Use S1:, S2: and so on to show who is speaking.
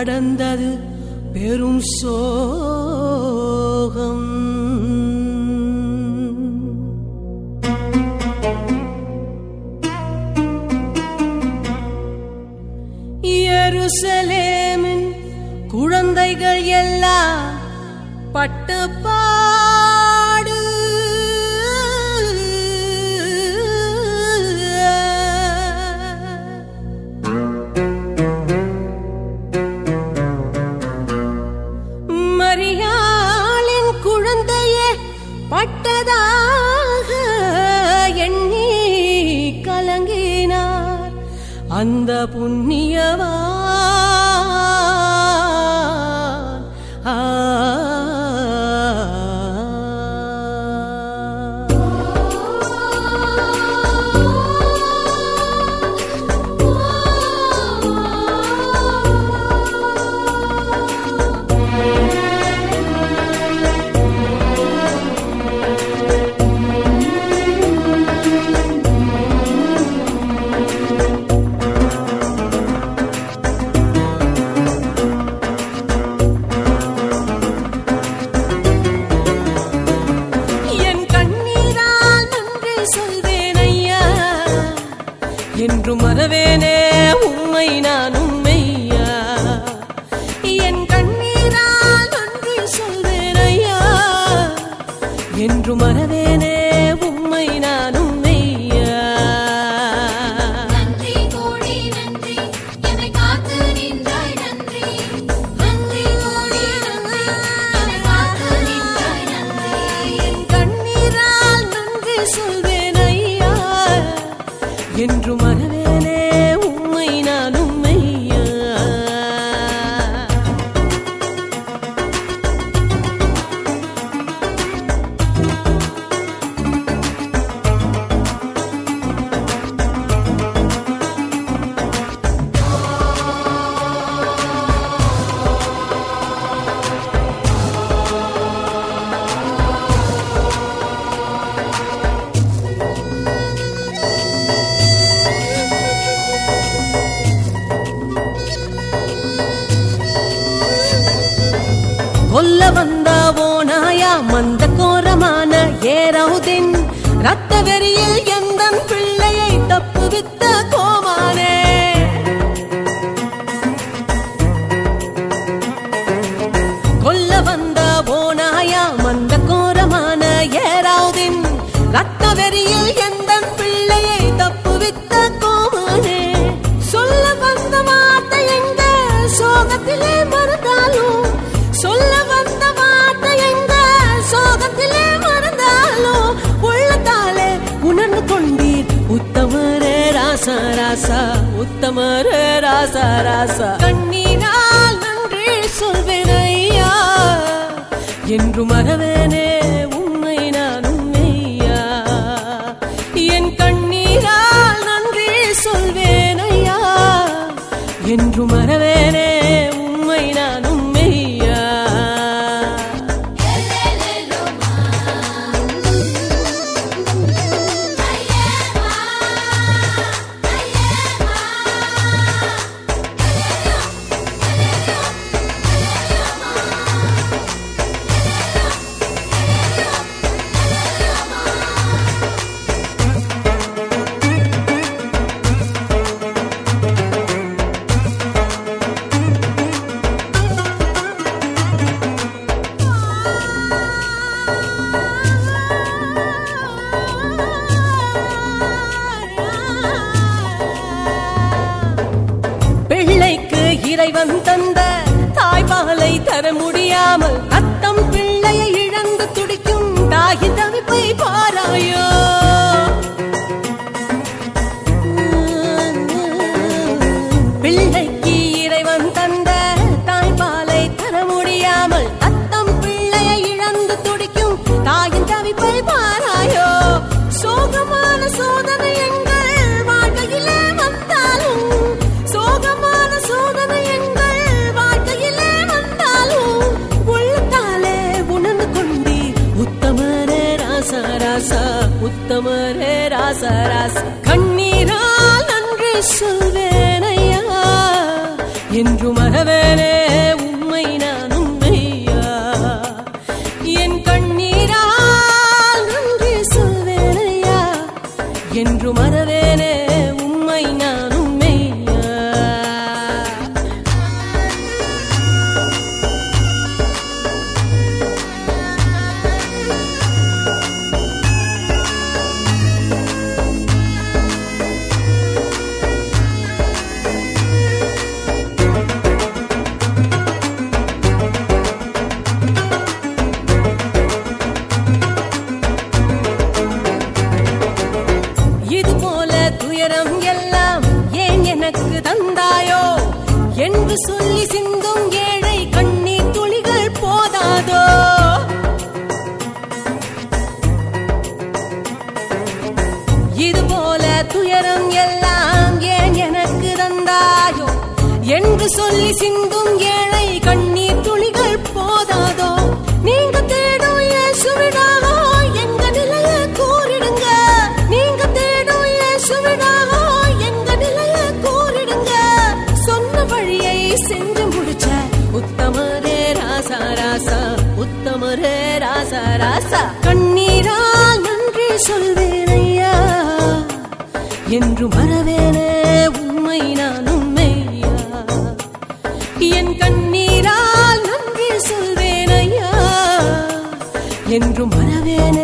S1: கடந்தது பெரும் சோகம் எருசலேமின் குழந்தைகள் எல்லாம் பட்டு பாடு மரியாளின் குழந்தையே பட்டதாக எண்ணி கலங்கினார் அந்த புண்ணியவான் ஆ என் கண்ணீரால் நன்றி சொல்வேன் ஐயா என்று மறவேனே உண்மை நான் உண்மையா என் கண்ணீரால் நன்றி சொல்வேன் ஐயா என்று மறவேனே உண்மை நான் உண்மையா
S2: நன்றி கோடி நன்றி என்னை காத்து நின்றாய் நன்றி நன்றி கோடி நன்றி என்னை காத்து நின்றாய் நன்றி
S1: என் கண்ணீரால் நன்றி சொல்வேன் ஐயா என்று மறவேனே உண்மை நான் உண்மையா கொல்ல வந்த ஓனாயா மந்த கோரமான ஏரவுதின் ரத்த வெறியில் எந்தன் பிள்ளையை தப்புவித்த கோமானே கொல்ல வந்த ஓனாயா மந்த கோரமான ஏராவுதின் ரத்த வெறியில் எந்தன் பிள்ளையை தப்புவித்த கோமானே சொல்ல வந்த வார்த்தை எங்க சோகத்திலே மறந்தாலும் சொல்ல வந்த வார்த்தை எங்க சோகத்திலே மறந்தாலும் உள்ளத்தாலே உணர்ந்து கொண்டீர் உத்தமரே ராசா ராசா உத்தமரே ராசா ராசா கண்ணீரால் நன்றி சொல்வேன் ஐயா என்று மறவேனே உண்மை நான் உண்மையா என் கண்ணீரால் நன்றி சொல்வேன் ஐயா என்று மறவேனே உண்மை நான் உண்மையா பிள்ளைக்கு இறைவன் தந்த தாய்பாலை தர முடியாமல் அத்தம் பிள்ளையை இழந்து துடிக்கும் தாயின் தவிப்பை பாராயோ பிள்ளைக்கு இறைவன் தந்த தாய்பாலை தர முடியாமல் அத்தம் பிள்ளையை இழந்து துடிக்கும் தாயின் தவிப்பை பாராயோ சோகமான சோதனை எங்கள் வாழ்க்கையிலே வந்தாலும் சோகமான சோதனை எங்கள் வாழ்க்கையிலே வந்தாலும் உள்ளத்தாலே உணர்ந்து கொண்டீர் உத்தமரே ராசா ராசா உத்தமரே ராசா ராசா கண்ணீரால் நன்றி சொல்வேன் ஐயா என்று மறவேனே என்று சொல்லி சிந்தும் ஏழை கண்ணீர் துளிகள் போதாதோ இது போல துயரம் எல்லாம் ஏன் எனக்கு தந்தாயோ என்று சொல்லி சிந்தும் ஏழை கண்ணீர் துளிகள் போதாதோ நீங்க தேடும் இயேசுவிடாகோ எங்க நிலைய கூறிடுங்க நீங்க தேடும் இயேசுவிடாகோ எங்க நிலைய கூறிடுங்க சொன்ன வழியை சென்று முடிச்ச உத்தமரே ராசா ராசா உத்தமரே ராசா ராசா கண்ணீரால் நன்றி சொல்வேன் ஐயா என்று மறவேனே உண்மை நான் உண்மையா என் கண்ணீரால் நன்றி சொல்வேன் ஐயா என்று மறவேனே